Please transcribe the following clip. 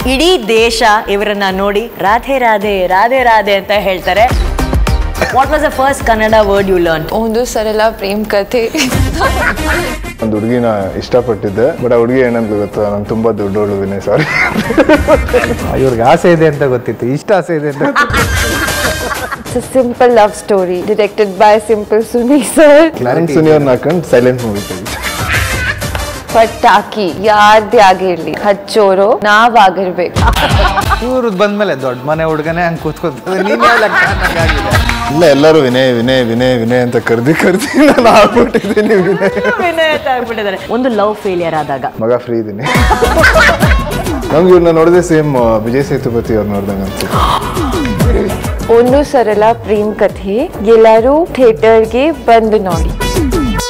ಇಡೀ ದೇಶ ಇವರನ್ನ ನೋಡಿ ರಾಧೆ ರಾಧೆ ರಾಧೆ ರಾಧೆ ಅಂತ ಹೇಳ್ತಾರೆ what was the first Kannada word you learn ಒಂದು ಸರಳ ಪ್ರೇಮ್ ಕಥೆ ಒಂದು ಹುಡುಗಿನ ಇಷ್ಟಪಟ್ಟಿದ್ದೆ ಬಟ್ ಆ ಹುಡುಗಿ ಏನಂತ ಗೊತ್ತಾ ನಾನು ತುಂಬಾ ದೊಡ್ಡೋಳು ವಿನಯ್ ಸಾರಿ ಇವ್ರಿಗೆ ಆಸೆ ಇದೆ ಅಂತ ಗೊತ್ತಿತ್ತು ಇಷ್ಟ ಆಸೆ ಇದೆ ಅಂತ simple love story directed by simple Suni sir ನಾನು ಸುನಿಯವ್ರನ್ನ ಹಾಕೊಂಡು ಸೈಲೆಂಟ್ ಮೂವಿ ತೆಗಿದ್ದೆ ಪಟಾಕಿ ಯಾರ್ದೇ ಆಗಿರ್ಲಿ ಹಚ್ಚೋರು ನಾವಾಗಿರ್ಬೇಕು ಇವ್ರದ್ದು ಬಂದ್ಮೇಲೆ ದೊಡ್ಡ ಮನೆ ಹುಡುಗನೇ ಹಂಗೆ ಕೂತ್ಕೊತದೆ ನೀನ್ ಯಾವ ಲೆಕ್ಕ ಅನ್ನಂಗಾಗಿದೆ. ಇಲ್ಲ ಎಲ್ಲರೂ ವಿನಯ್ ವಿನಯ್ ವಿನಯ್ ವಿನಯ್ ಅಂತ ಕರ್ದಿ ಕರ್ದಿ ನಾನು ಆಗ್ಬಿಟ್ಟಿದ್ದೀನಿ ವಿನಯ್ ವಿನಯ್ ಅಂತ ಆಗ್ಬಿಟ್ಟಿದ್ದಾರೆ ಒಂದು ಲವ್ ಫೇಲಿಯರ್ ಆದಾಗ ಮಗ ಫ್ರೀ ಇದ್ದೀನಿ ನಮ್ಗೆ ಇವ್ರನ್ನ ನೋಡಿದ್ರೆ ಸೇಮ್ ವಿಜಯ್ ಸೇತುಪತಿ ಅವ್ರು ನೋಡ್ದಂಗೆ ಅನ್ಸುತ್ತೆ ಒಂದು ಸರಳ ಪ್ರೇಮ್ ಕಥೆ ಎಲ್ಲರೂ ಥಿಯೇಟರ್ಗೆ ಬಂದು ನೋಡಿ